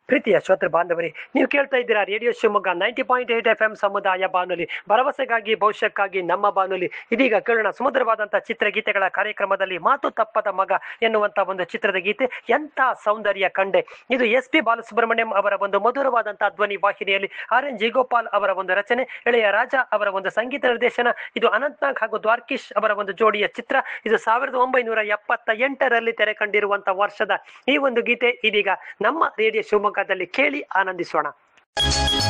ಪ್ರೀತಿಯ ಶ್ರೋತೃ ಬಾಂಧವರೇ ನೀವು ಕೇಳ್ತಾ ಇದ್ದೀರಾ radio Shivamogga ninety point eight F M ಸಮುದಾಯ ಬಾನುಲಿ ಭರವಸೆಗಾಗಿ ಭವಿಷ್ಯಕ್ಕಾಗಿ ನಮ್ಮ ಬಾನುಲಿ ಇದೀಗ ಕೇಳೋಣ ಸುಮಧುರವಾದಂತಹ ಚಿತ್ರಗೀತೆಗಳ ಕಾರ್ಯಕ್ರಮದಲ್ಲಿ ಮಾತು ತಪ್ಪದ ಮಗ ಎನ್ನುವಂತ ಒಂದು ಚಿತ್ರದ ಗೀತೆ ಎಂಥ ಸೌಂದರ್ಯ ಕಂಡೆ ಇದು ಎಸ್ ಪಿ ಬಾಲಸುಬ್ರಹ್ಮಣ್ಯಂ ಅವರ ಒಂದು ಮಧುರವಾದಂತಹ ಧ್ವನಿ ವಾಹಿನಿಯಲ್ಲಿ ಆರ್ ಎನ್ ಜಿಗೋಪಾಲ್ ಅವರ ಒಂದು ರಚನೆ ಎಳೆಯ ರಾಜ ಅವರ ಒಂದು ಸಂಗೀತ ನಿರ್ದೇಶನ ಇದು ಅನಂತ್ನಾಗ್ ಹಾಗೂ ದ್ವಾರ್ಕಿಶ್ ಅವರ ಒಂದು ಜೋಡಿಯ ಚಿತ್ರ ಇದು ಸಾವಿರದ ಒಂಬೈನೂರ ಎಪ್ಪತ್ತ ಎಂಟರಲ್ಲಿ ತೆರೆ ಕಂಡಿರುವಂತಹ ವರ್ಷದ ಈ ಒಂದು ಗೀತೆ ಇದೀಗ ನಮ್ಮ ರೇಡಿಯೋ ಶಿವಮೊಗ್ಗದಲ್ಲಿ ಕೇಳಿ ಆನಂದಿಸೋಣ